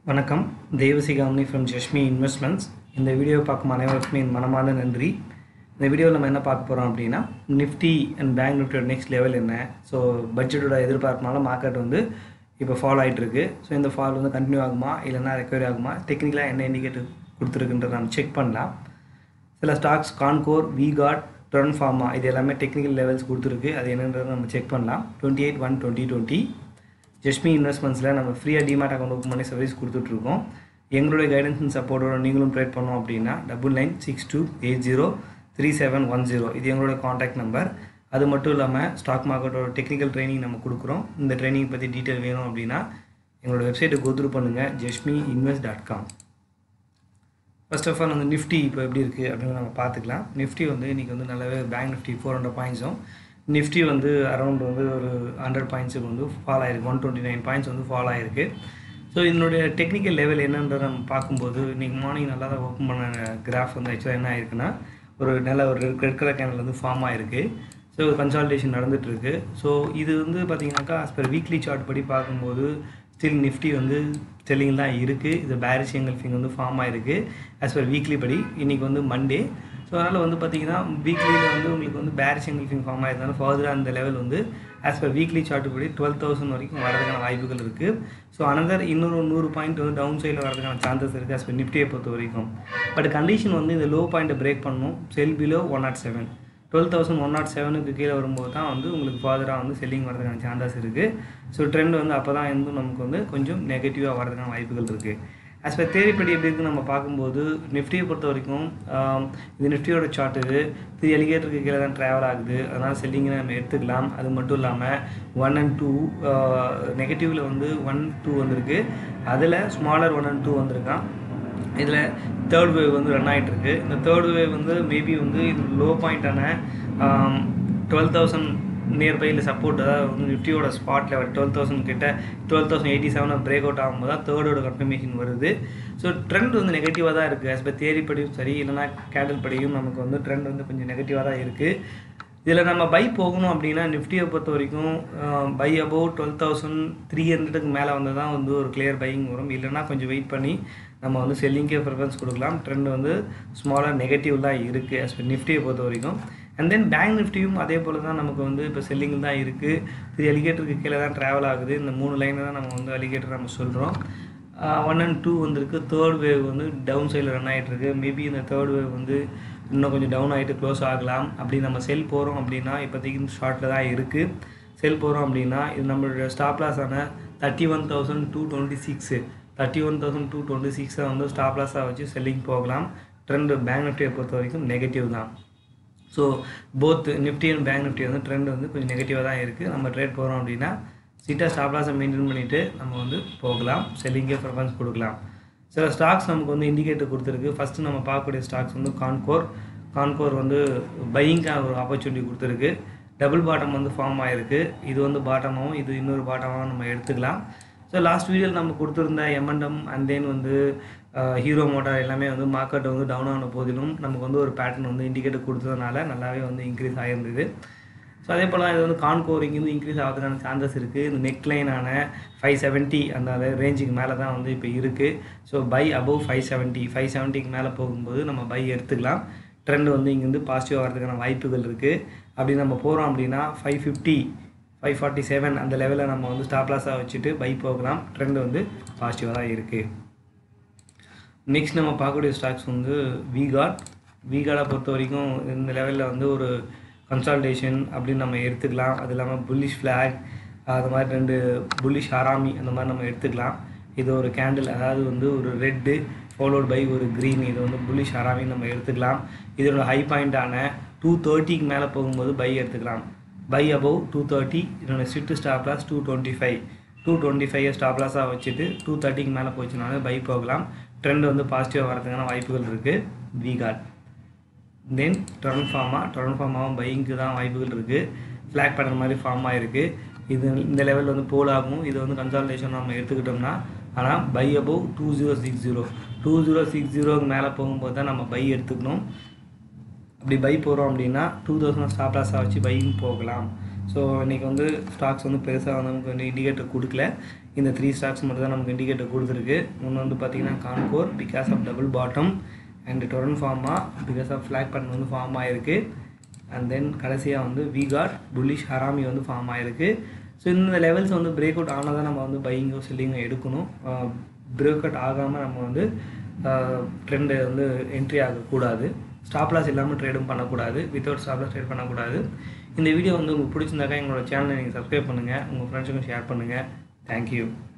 வணக்கம் Devasigamani from ஜஷ்மி investments இந்த வீடியோவை பார்க்கும் அனைவருக்குமே என் மனமார்ந்த நன்றி இந்த வீடியோவில் நம்ம என்ன பார்க்க போகிறோம் அப்படின்னா நிஃப்டி அண்ட் பேங்க் நிஃப்டியோட நெக்ஸ்ட் லெவல் என்ன ஸோ பட்ஜெட்டோட எதிர்பார்ப்புனால மார்க்கெட் வந்து இப்போ ஃபாலோ ஆகிட்டு இருக்கு ஸோ இந்த ஃபால் வந்து கண்டினியூ ஆகுமா இல்லைன்னா ரெக்கவரி ஆகுமா டெக்னிக்கலாக என்ன இண்டிகேட்டர் கொடுத்துருக்குன்றத நம்ம செக் பண்ணலாம் சில ஸ்டாக்ஸ் கான்கோர் விகாட் டர்ன் ஃபார்மா இது எல்லாமே டெக்னிக்கல் லெவல்ஸ் கொடுத்துருக்கு அது என்னன்றதை நம்ம செக் பண்ணலாம் twenty eight one twenty twenty Jasmi இன்வெஸ்ட்மெண்ட்ஸில் நம்ம ஃப்ரீயாக டிமாட் அக்கௌண்ட் ஓப்பன் பண்ணி சர்வீஸ் கொடுத்துட்ருக்கோம் எங்களுடைய கைடன்ஸ் அண்ட் சப்போர்ட்டோட நீங்களும் ட்ரேட் பண்ணோம் அப்படின்னா double nine six two eight zero three seven one zero இது எங்களோட காண்டாக்ட் நம்பர் அது மட்டும் இல்லாமல் ஸ்டாக் மார்க்கெட்டோட டெக்னிக்கல் ட்ரைனிங் நம்ம கொடுக்குறோம் இந்த ட்ரைனிங் பற்றி டீட்டெயில் வேணும் அப்படின்னா எங்களோட வெப்சைட்டை கோத்ரூ பண்ணுங்கள் Jasmi invest dot com first of all வந்து நிஃப்டி இப்போ எப்படி இருக்குது அப்படின்னு நம்ம பார்த்துக்கலாம் நிஃப்டி வந்து இன்றைக்கி வந்து நல்லாவே பேங்க் நிஃப்டி ஃபோர் ஹண்ட்ரட் பாயிண்ட்ஸும் நிஃப்டி வந்து அரௌண்ட் வந்து ஒரு ஹண்ட்ரட் பாயிண்ட்ஸுக்கு வந்து ஃபால் ஆயிருக்கு ஒன் டுவெண்ட்டி நைன் பாயிண்ட்ஸ் வந்து ஃபால் ஆயிருக்கு ஸோ இதனுடைய டெக்னிக்கல் லெவல் என்னன்றதை நம்ம பார்க்கும்போது இன்றைக்கி மார்னிங் நல்லா தான் ஓப்பன் பண்ண கிராஃப் வந்து ஆக்சுவலாக என்ன ஆயிருக்குன்னா ஒரு நல்ல ஒரு ரெட் கலர் கேனல் வந்து ஃபார்ம் ஆயிருக்கு ஸோ கன்சால்டேஷன் நடந்துகிட்ருக்கு ஸோ இது வந்து பார்த்தீங்கன்னாக்கா ஆஸ் பர் வீக்லி சார்ட் படி பார்க்கும்போது ஸ்டில் நிஃப்டி வந்து செல்லிங் தான் இருக்குது இது பேரிஷ் எங்கல்ஃபிங் வந்து ஃபார்ம் ஆயிருக்கு ஆஸ் பர் வீக்லி படி இன்றைக்கி வந்து மண்டே ஸோ அதனால் வந்து பார்த்தீங்கன்னா வீக்லியில் வந்து உங்களுக்கு வந்து பேரிஷ் எங்கல்ஃபிங் ஃபார்ம் ஆயிருந்தாலும் ஃபர்தராக அந்த லெவல் வந்து ஆஸ் பர் வீக்லி சார்ட் படி டுவெல் தௌசண்ட் வரைக்கும் வரதுக்கான வாய்ப்புகள் இருக்குது ஸோ அனதர் இன்னொரு நூறு பாயிண்ட் வந்து டவுன் சைடில் வரதுக்கான சான்சஸ் இருக்குது ஆஸ் பர் நிஃப்டியை பொறுத்த வரைக்கும் பட் கண்டிஷன் வந்து இந்த லோ பாயிண்ட்டை பிரேக் பண்ணணும் sell below one nought seven twelve thousand one nought செவனுக்கு கீழே வரும்போது தான் வந்து உங்களுக்கு ஃபாதராக வந்து செல்லிங் வரதுக்கான சான்சஸ் இருக்குது ஸோ ட்ரெண்ட் வந்து அப்போ தான் வந்து நமக்கு வந்து கொஞ்சம் நெகட்டிவாக வரதுக்கான வாய்ப்புகள் இருக்குது ஆஸ் பர் தேரிப்படி எப்படி இருக்குன்னு நம்ம பார்க்கும்போது நிஃப்டியை பொறுத்த வரைக்கும் ஆம், இது நிஃப்டியோட சார்ட் இது த்ரீ எலிகேட்டருக்கு கீழே தான் ட்ராவல் ஆகுது அதனால் செல்லிங்கை நம்ம எடுத்துக்கலாம் அது மட்டும் இல்லாமல் ஒன் அண்ட் டூ நெகட்டிவில் வந்து ஒன் டூ வந்திருக்கு அதில் ஸ்மாலர் ஒன் அண்ட் டூ வந்திருக்கான் இதில் தேர்ட் வேவ் வந்து ரன் ஆகிட்டு இருக்கு இந்த தேர்ட் வேவ் வந்து மேபி வந்து இது லோ பாயிண்டான டுவெல் தௌசண்ட் நியர்பை இல்லை சப்போர்ட் அதாவது வந்து நிஃப்டியோட ஸ்பாட் லெவல் டுவெல் தௌசண்ட் கிட்ட டுவெல் தௌசண்ட் எயிட்டி செவனை பிரேக் அவுட் ஆகும்போது தான் தேர்டோட கன்ஃபர்மேஷன் வருது ஸோ ட்ரெண்ட் வந்து நெகட்டிவாக தான் இருக்குது ஆஸ் பை தேரி படியும் சரி இல்லைனா கேண்டல் படியும் நமக்கு வந்து ட்ரெண்ட் வந்து கொஞ்சம் நெகட்டிவாக தான் இருக்குது இதில் நம்ம பை போகணும் அப்படின்னா நிஃப்டியை பொறுத்த வரைக்கும் buy about twelve thousand three ஹண்ட்ரடுக்கு மேலே வந்து தான் வந்து ஒரு கிளியர் பையிங் வரும் இல்லைன்னா கொஞ்சம் வெயிட் பண்ணி நம்ம வந்து செல்லிங்கே ப்ரிஃபரன்ஸ் கொடுக்கலாம் ட்ரெண்ட் வந்து ஸ்மாலாக நெகட்டிவ் தான் இருக்குது as per நிஃப்டியை பொறுத்த வரைக்கும் அண்ட் தென் பேங்க் நிஃப்டியும் அதே போல் தான் நமக்கு வந்து இப்போ செல்லிங் தான் இருக்குது த்ரீ அலிகேட்டருக்கு கீழே தான் ட்ராவல் ஆகுது இந்த மூணு லைனை தான் நம்ம வந்து அலிகேட்டர் நம்ம சொல்கிறோம் ஒன் அண்ட் டூ வந்திருக்கு தேர்ட் வேவ் வந்து டவுன் சைடில் ரன் ஆகிட்டு இருக்கு மேபி இந்த தேர்ட் வேவ் வந்து இன்னும் கொஞ்சம் டவுன் ஆகிட்டு க்ளோஸ் ஆகலாம் அப்படி நம்ம செல் போகிறோம் அப்படின்னா இப்போதைக்கு ஷார்ட்டில் தான் இருக்குது செல் போகிறோம் அப்படின்னா இது நம்மளுடைய ஸ்டாப் லாஸ் ஆன thirty one thousand two twenty six thirty one thousand two twenty சிக்ஸை வந்து ஸ்டாப் லாஸாக வச்சு செல்லிங் போகலாம் ட்ரெண்ட் பேங்க் நிஃப்டியை பொறுத்த வரைக்கும் நெகட்டிவ் தான் so both Nifty and bank Nifty வந்து ட்ரெண்ட் வந்து கொஞ்சம் நெகட்டிவாக தான் இருக்குது நம்ம ட்ரேட் போகிறோம் அப்படின்னா சீட்டாக ஸ்டாப் லாஸை மெயின்டைன் பண்ணிவிட்டு நம்ம வந்து போகலாம் செல்லிங்கே ப்ரிஃபரன்ஸ் கொடுக்கலாம் சில ஸ்டாக்ஸ் நமக்கு வந்து இண்டிகேட்டர் கொடுத்துருக்கு ஃபஸ்ட்டு நம்ம பார்க்கக்கூடிய ஸ்டாக்ஸ் வந்து கான்கோர் கான்கோர் வந்து பையிங்காக ஒரு ஆப்பர்ச்சுனிட்டி கொடுத்துருக்கு டபுள் பாட்டம் வந்து ஃபார்ம் ஆகிருக்கு இது வந்து பாட்டமாகவும் இது இன்னொரு பாட்டமாகவும் நம்ம எடுத்துக்கலாம் ஸோ லாஸ்ட் வீடியோவில் நம்ம கொடுத்துருந்த எம்என்டம் அண்ட் தென் வந்து ஹீரோ மோட்டார் எல்லாமே வந்து மார்க்கெட் வந்து டவுன் ஆன போதிலும் நமக்கு வந்து ஒரு பேட்டர்ன் வந்து இண்டிகேட்டர் கொடுத்ததுனால நல்லாவே வந்து இன்க்ரீஸ் ஆகிருந்தது ஸோ அதே போல் இது வந்து கான்கோரிங் வந்து இன்க்ரீஸ் ஆகிறதுக்கான சான்சஸ் இருக்குது இந்த நெக் லைனான ஃபைவ் செவன்ட்டி அந்த ரேஞ்சுக்கு மேலே தான் வந்து இப்போ இருக்குது so buy above five seventy five செவன்ட்டிக்கு மேலே போகும்போது நம்ம பை எடுத்துக்கலாம் ட்ரெண்ட் வந்து இங்கேருந்து பாசிட்டிவ் ஆகிறதுக்கான வாய்ப்புகள் இருக்குது அப்படி நம்ம போகிறோம் அப்படின்னா five fifty five forty seven அந்த லெவலில் நம்ம வந்து ஸ்டாப் லாஸாக வச்சுட்டு பை போகலாம் ட்ரெண்ட் வந்து பாசிட்டிவாக தான் இருக்குது நெக்ஸ்ட் நம்ம பார்க்கக்கூடிய ஸ்டாக்ஸ் வந்து விகாட் விகாடை பொறுத்த வரைக்கும் இந்த லெவலில் வந்து ஒரு கன்சால்டேஷன் அப்படின்னு நம்ம எடுத்துக்கலாம் அது இல்லாமல் புல்லிஷ் ஃப்ளாக் அது மாதிரி ரெண்டு புல்லிஷ் ஹராமி அந்த மாதிரி நம்ம எடுத்துக்கலாம் இது ஒரு கேண்டில் அதாவது வந்து ஒரு ரெட்டு ஃபாலோட் பை ஒரு க்ரீன் இது வந்து புல்லிஷ் ஹராமின்னு நம்ம எடுத்துக்கலாம் இதோட ஹை பாயிண்டான டூ தேர்ட்டிக்கு மேலே போகும்போது பை எடுத்துக்கலாம் பை அபவ் டூ தேர்ட்டி இதோட strict stop loss two twenty five two twenty five stop லாஸாக வச்சுட்டு டூ தேர்ட்டிக்கு மேலே போச்சுனாலே பை போகலாம் ட்ரெண்ட் வந்து பாசிட்டிவாக வரதுக்கான வாய்ப்புகள் இருக்குது விகாட் தென் டர்ன் ஃபார்மா டர்ன் ஃபார்மாவும் பையிங்க்கு தான் வாய்ப்புகள் இருக்குது ஃப்ளாக் பேட்டர் மாதிரி ஃபார்ம் ஆகிருக்கு இது இந்த லெவலில் வந்து போல் ஆகும் இது வந்து கன்சால்டேஷன் நம்ம எடுத்துக்கிட்டோம்னா ஆனால் buy above two zero six zero two zero six ஜீரோக்கு மேலே போகும்போது தான் நம்ம பை எடுத்துக்கணும் அப்படி பை போகிறோம் அப்படின்னா டூ தௌசண்ட் ஸ்டாப் லாஸாக வச்சு பையிங் போகலாம் ஸோ இன்றைக்கி வந்து ஸ்டாக்ஸ் வந்து பெருசாக வந்து நமக்கு வந்து இண்டிகேட்டர் கொடுக்கல இந்த த்ரீ ஸ்டாக்ஸ் மட்டும் தான் நமக்கு இண்டிகேட்டர் கொடுத்துருக்கு ஒன்று வந்து பார்த்தீங்கன்னா Concor because of double bottom and Torrent pharma because of flag pattern வந்து ஃபார்ம் ஆகிருக்கு அண்ட் தென் கடைசியாக வந்து விகார் புல்லிஷ் ஹராமி வந்து ஃபார்ம் ஆகிருக்கு ஸோ இந்த லெவல்ஸ் வந்து பிரேக் அவுட் ஆனால் தான் நம்ம வந்து பையிங்கோ செல்லிங்கோ எடுக்கணும் பிரேக் அவுட் ஆகாமல் நம்ம வந்து ட்ரெண்டு வந்து என்ட்ரி ஆகக்கூடாது ஸ்டாப் லாஸ் இல்லாமல் ட்ரேடும் பண்ணக்கூடாது வித்தவுட் ஸ்டாப் லாஸ் ட்ரேட் பண்ணக்கூடாது இந்த வீடியோ வந்து உங்களுக்கு பிடிச்சிருந்தாக்கா எங்களோட சேனலை நீங்கள் சப்ஸ்கிரைப் பண்ணுங்கள் உங்கள் ஃப்ரெண்ட்ஸுக்கும் ஷேர் பண்ணுங்கள் தேங்க்யூ